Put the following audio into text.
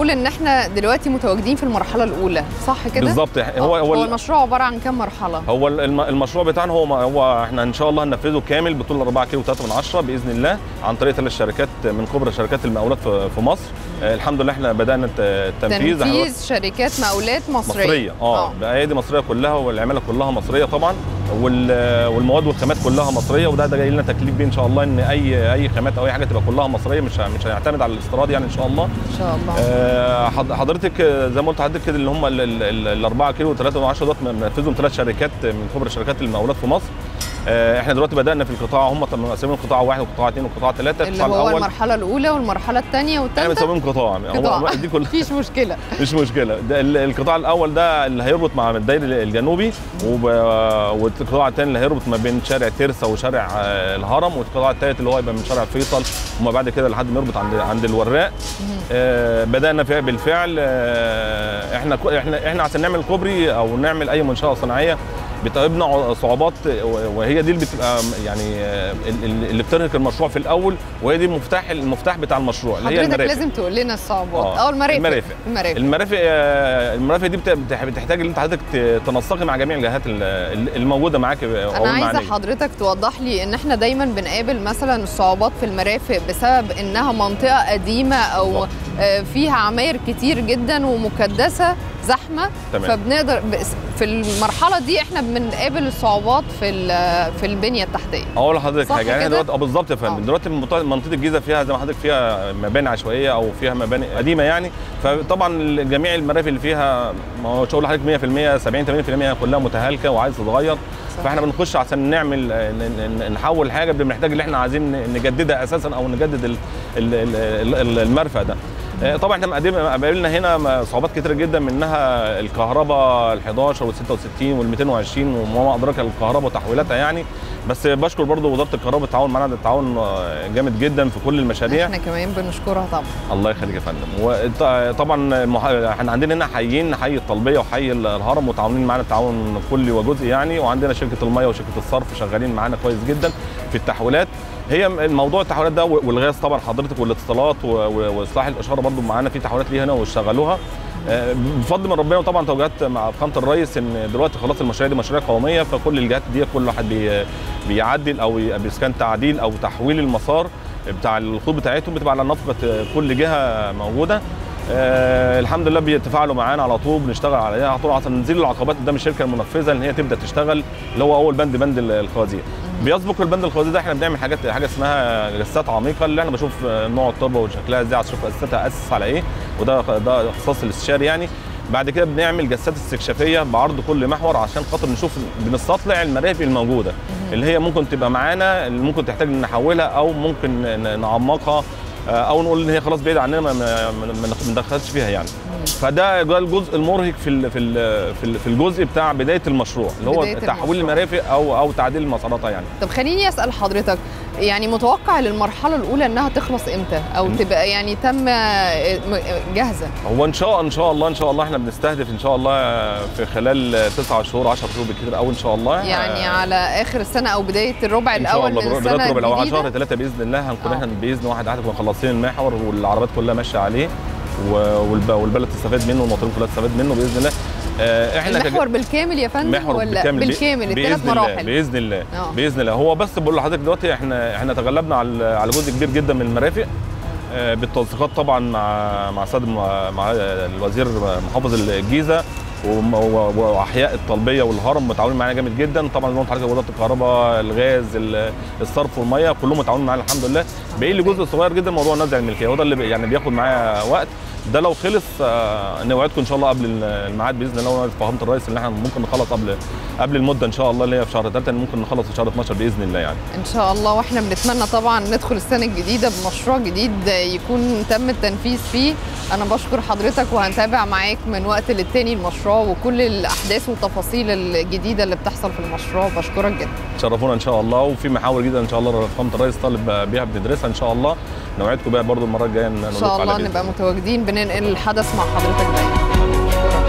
نقول ان احنا دلوقتي متواجدين في المرحله الاولى صح كده بالظبط آه، هو هو هو المشروع عباره عن كام مرحله هو الم- المشروع بتاعنا هو هو احنا ان شاء الله هننفذه كامل بطول 4 كيلو 3 من 10 باذن الله عن طريق ثلاث شركات من كبرى شركات المقاولات في في مصر آه، الحمد لله احنا بدانا الت- التنفيذ احنا تنفيذ شركات مقاولات مصريه مصريه اه بايادي مصريه كلها والعماله كلها مصريه طبعا وال- والمواد والخامات كلها مصريه وده ده جاي لنا تكليف بيه ان شاء الله ان اي اي خامات او اي حاجه تبقى كلها مصريه مش ه- مش هنعتمد على الاستيراد يعني ان شاء الله ان شاء الله آه، حض- حضرتك آه، زي ما قلت لحضرتك كده اللي هم ال 4 كيلو و3 من 10 دوت منفذهم ثلاث شركات من كبرى شركات المقاولات في مصر آه، احنا دلوقتي بدانا في القطاع هم طب مقسمين قطاع واحد وقطاع اثنين وقطاع ثلاثه اللي هو المرحله الاولى والمرحله الثانيه احنا والثالثه بنسميهم قطاع قطاع. هو دي كلها مفيش مشكله مش مشكله ده ال- القطاع الاول ده اللي هيربط مع الدائري الجنوبي وب... والقطاع الثاني اللي هيربط ما بين شارع ترسا وشارع آه، الهرم والقطاع الثالث اللي هو يبقى من شارع فيصل وما بعد كده لحد ما يربط عند عند الوراق آه بدانا فيها بالفعل آه احنا ك- احنا احنا عشان نعمل كوبري او نعمل اي منشاه صناعيه بتقابلنا ع- صعوبات و- وهي دي اللي بتبقى يعني آه، ال- ال- اللي بترهق المشروع في الاول وهي دي المفتاح المفتاح بتاع المشروع اللي هي حضرتك المرافق لازم تقول لنا الصعوبات آه، او المرافق المرافق. المرافق المرافق آه، المرافق دي بت- بتح- بتحتاج ان انت حضرتك ت- تنسقي مع جميع الجهات ال- ال- الموجوده معاك او انا عايزه المعنيه حضرتك توضح لي ان احنا دايما بنقابل مثلا الصعوبات في المرافق بسبب انها منطقه قديمه او بالظبط. آه، فيها عماير كتير جدا ومكدسه زحمه تمام. فبنقدر بس- في المرحله دي احنا بنقابل الصعوبات في ال- في البنيه التحتيه اقول لحضرتك صح حاجه يعني كده؟ دلوقتي اه بالظبط يا آه. فندم دلوقتي منطقه منطقة الجيزه فيها زي ما حضرتك فيها مباني عشوائيه او فيها مباني قديمه يعني فطبعا جميع المرافق اللي فيها ما هو مش هقول لحضرتك 100% 70 80% كلها متهالكه وعايز تتغير صح. فاحنا بنخش عشان نعمل آه، ن- ن- نحول حاجه بنحتاج اللي احنا عايزين نجددها اساسا او نجدد ال- ال- ال- ال- المرفأ ده آه، طبعا احنا مقدم- قابلنا هنا م- صعوبات كتيره جدا منها الكهرباء ال 11 وال 66 وال 220 وما ادراك الكهرباء وتحويلاتها يعني بس بشكر برضو وزاره الكهرباء بالتعاون معانا التعاون آه، جامد جدا في كل المشاريع احنا كمان بنشكرها طبعا الله يخليك يا فندم وطبعا المح... احنا عندنا هنا حيين حي الطلبيه وحي الهرم متعاونين معانا تعاون كلي وجزئي يعني وعندنا شركه الميه وشركه الصرف شغالين معانا كويس جدا في التحويلات هي الموضوع التحويلات ده والغاز طبعا حضرتك والاتصالات و- و- واصلاح الاشاره برضو معانا في تحويلات ليه هنا واشتغلوها آه، بفضل من ربنا وطبعا توجيهات مع فخامه الرئيس ان دلوقتي خلاص المشاريع دي مشاريع قوميه فكل الجهات دي كل واحد بي بيعدل او بيسكن تعديل او تحويل المسار بتاع الخطوط بتاعتهم بتبقى على نفقه كل جهه موجوده آه الحمد لله بيتفاعلوا معانا على طول بنشتغل عليها على طول عشان نزيل العقبات قدام الشركه المنفذه ان هي تبدا تشتغل اللي هو اول بند بند الخوازيق بيسبق البند الخوازيق ده احنا بنعمل حاجات حاجه اسمها جسات عميقه اللي انا بشوف آه، نوع التربه وشكلها ازاي عشان اشوف اساسها اسس على ايه وده ده اختصاص الاستشاري يعني بعد كده بنعمل جسات استكشافيه بعرض كل محور عشان خاطر نشوف بنستطلع المرافق الموجوده اللي هي ممكن تبقى معانا اللي ممكن تحتاج نحولها او ممكن ن- نعمقها آه، او نقول ان هي خلاص بعيده عننا ما- ما ما- ما ندخلش فيها يعني فده ده الجزء المرهق في ال- في ال- في ال- في الجزء بتاع بدايه المشروع اللي هو بداية تحويل المشروع. المرافق او او تعديل مساراتها يعني طب خليني اسال حضرتك يعني متوقع للمرحله الاولى انها تخلص امتى او تبقى يعني تم جاهزه هو ان شاء ان شاء الله ان شاء الله احنا بنستهدف ان شاء الله في خلال 9 شهور 10 شهور بالكثير قوي ان شاء الله يعني آه، على اخر السنه او بدايه الربع ان شاء الاول الله من بدايه السنه الربع الاول على شهر الجديده 3 باذن الله هنكون آه. احنا باذن واحد احد نكون مخلصين المحور والعربيات كلها ماشيه عليه و- والب- والبلد تستفاد منه والمواطنين كلها تستفاد منه باذن الله آه، احنا كج- المحور بالكامل يا فندم محور ولا بالكامل بالكامل الثلاث بإذن الله مراحل باذن الله آه. باذن الله هو بس بقول لحضرتك دلوقتي احنا احنا تغلبنا على على جزء كبير جدا من المرافق آه، بالتنسيقات طبعا مع مع سيد مع مع الوزير محافظ الجيزه وم- و- واحياء الطلبيه والهرم متعاونين معانا جامد جدا طبعا زي ما قلت لحضرتك وزاره الكهرباء الغاز ال- الصرف والميه كلهم متعاونين معانا الحمد لله باقي لي جزء صغير جدا موضوع نزع الملكيه وده اللي بي- يعني بياخد معايا وقت ده لو خلص آه، نوعدكم ان شاء الله قبل الميعاد باذن الله ونوعد فخامه الرئيس ان احنا ممكن نخلص قبل قبل المده ان شاء الله اللي هي في شهر 3 ممكن نخلص في شهر 12 باذن الله يعني ان شاء الله واحنا بنتمنى طبعا ندخل السنه الجديده بمشروع جديد يكون تم التنفيذ فيه انا بشكر حضرتك وهنتابع معاك من وقت للتاني المشروع وكل الاحداث والتفاصيل الجديده اللي بتحصل في المشروع بشكرك جدا تشرفونا ان شاء الله وفي محاور جديده ان شاء الله فخامه الرئيس طالب بيها بندرسها ان شاء الله نوعدكم بقى برضو المره الجايه ان شاء الله نبقى متواجدين بننقل الحدث مع حضرتك دايما